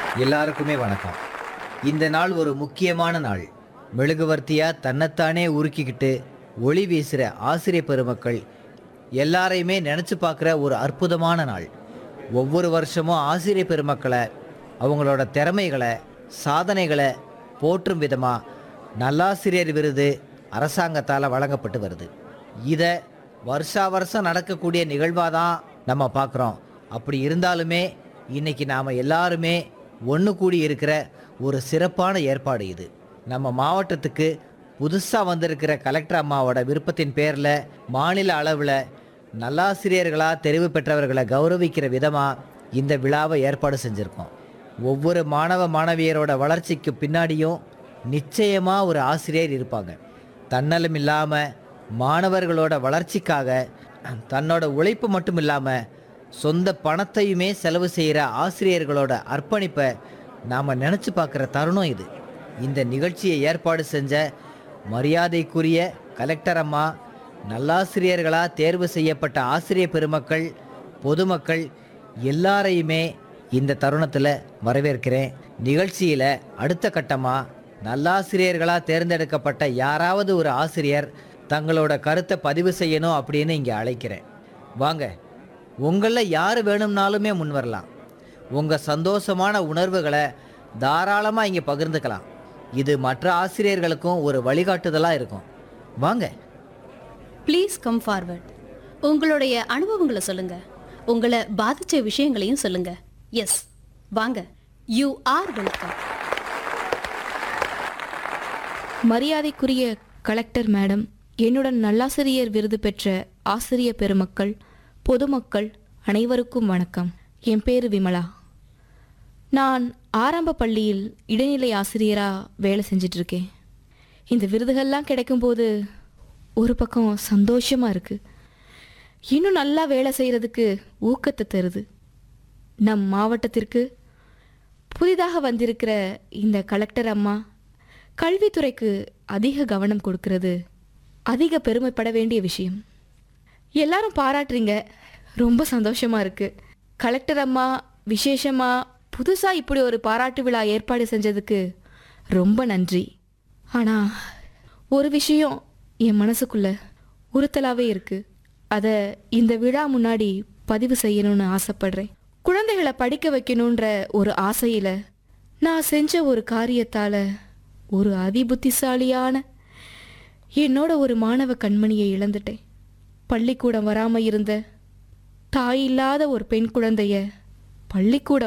எல்லாருக்குமே வணக்கம் இந்த நாள் ஒரு முக்கியமான நாள் மெழுகுவர்த்தியா தன்னைத்தானே உருக்கிக்கிட்டு ஒளி வீசுகிற ஆசிரிய பெருமக்கள் எல்லாரையுமே நினச்சி பார்க்குற ஒரு அற்புதமான நாள் ஒவ்வொரு வருஷமும் ஆசிரிய பெருமக்களை அவங்களோட திறமைகளை சாதனைகளை போற்றும் விதமாக நல்லாசிரியர் விருது அரசாங்கத்தால் வழங்கப்பட்டு வருது இதை வருஷா வருஷம் நடக்கக்கூடிய நிகழ்வாக தான் நம்ம பார்க்குறோம் அப்படி இருந்தாலுமே இன்னைக்கு நாம் எல்லாருமே ஒன்று கூடி இருக்கிற ஒரு சிறப்பான ஏற்பாடு இது நம்ம மாவட்டத்துக்கு புதுசாக வந்திருக்கிற கலெக்டர் அம்மாவோட விருப்பத்தின் பேரில் மாநில அளவில் நல்லாசிரியர்களாக தெரிவு பெற்றவர்களை கௌரவிக்கிற விதமாக இந்த விழாவை ஏற்பாடு செஞ்சுருக்கோம் ஒவ்வொரு மாணவ மாணவியரோட வளர்ச்சிக்கு பின்னாடியும் நிச்சயமாக ஒரு ஆசிரியர் இருப்பாங்க தன்னலம் இல்லாமல் மாணவர்களோட வளர்ச்சிக்காக தன்னோட உழைப்பு மட்டும் இல்லாமல் சொந்த பணத்தையுமே செலவு செய்கிற ஆசிரியர்களோட அர்ப்பணிப்பை நாம் நினச்சி பார்க்குற தருணம் இது இந்த நிகழ்ச்சியை ஏற்பாடு செஞ்ச மரியாதைக்குரிய கலெக்டர் அம்மா நல்லாசிரியர்களாக தேர்வு செய்யப்பட்ட ஆசிரிய பெருமக்கள் பொதுமக்கள் எல்லாரையுமே இந்த தருணத்தில் வரவேற்கிறேன் நிகழ்ச்சியில் அடுத்த கட்டமாக நல்லாசிரியர்களாக தேர்ந்தெடுக்கப்பட்ட யாராவது ஒரு ஆசிரியர் தங்களோட கருத்தை பதிவு செய்யணும் அப்படின்னு இங்கே அழைக்கிறேன் வாங்க உங்களில் யார் வேணும்னாலுமே முன் வரலாம் உங்கள் சந்தோஷமான உணர்வுகளை தாராளமாக இங்கே பகிர்ந்துக்கலாம் இது மற்ற ஆசிரியர்களுக்கும் ஒரு வழிகாட்டுதலாக இருக்கும் வாங்க ப்ளீஸ் கம் ஃபார்வர்ட் உங்களுடைய அனுபவங்களை சொல்லுங்க உங்களை பாதிச்ச விஷயங்களையும் சொல்லுங்க எஸ் வாங்க யூ ஆர் வெல்கம் மரியாதைக்குரிய கலெக்டர் மேடம் என்னுடன் நல்லாசிரியர் விருது பெற்ற ஆசிரிய பெருமக்கள் பொதுமக்கள் அனைவருக்கும் வணக்கம் என் பேர் விமலா நான் ஆரம்ப பள்ளியில் இடைநிலை ஆசிரியராக வேலை செஞ்சிட்டு இருக்கேன் இந்த விருதுகள்லாம் கிடைக்கும்போது ஒரு பக்கம் சந்தோஷமாக இருக்குது இன்னும் நல்லா வேலை செய்கிறதுக்கு ஊக்கத்தை தருது நம் மாவட்டத்திற்கு புதிதாக வந்திருக்கிற இந்த கலெக்டர் அம்மா கல்வித்துறைக்கு அதிக கவனம் கொடுக்கிறது அதிக பெருமைப்பட வேண்டிய விஷயம் எல்லாரும் பாராட்டுறீங்க ரொம்ப சந்தோஷமா இருக்கு கலெக்டர் அம்மா விசேஷமா புதுசா இப்படி ஒரு பாராட்டு விழா ஏற்பாடு செஞ்சதுக்கு ரொம்ப நன்றி ஆனா ஒரு விஷயம் என் மனசுக்குள்ள உறுத்தலாவே இருக்கு அதை இந்த விழா முன்னாடி பதிவு செய்யணும்னு ஆசைப்படுறேன் குழந்தைகளை படிக்க வைக்கணுன்ற ஒரு ஆசையில நான் செஞ்ச ஒரு காரியத்தால ஒரு அதிபுத்திசாலியான என்னோட ஒரு மாணவ கண்மணியை இழந்துட்டேன் பள்ளிக்கூடம் வராம இருந்த தாய் இல்லாத ஒரு பெண் குழந்தைய பள்ளிக்கூடம்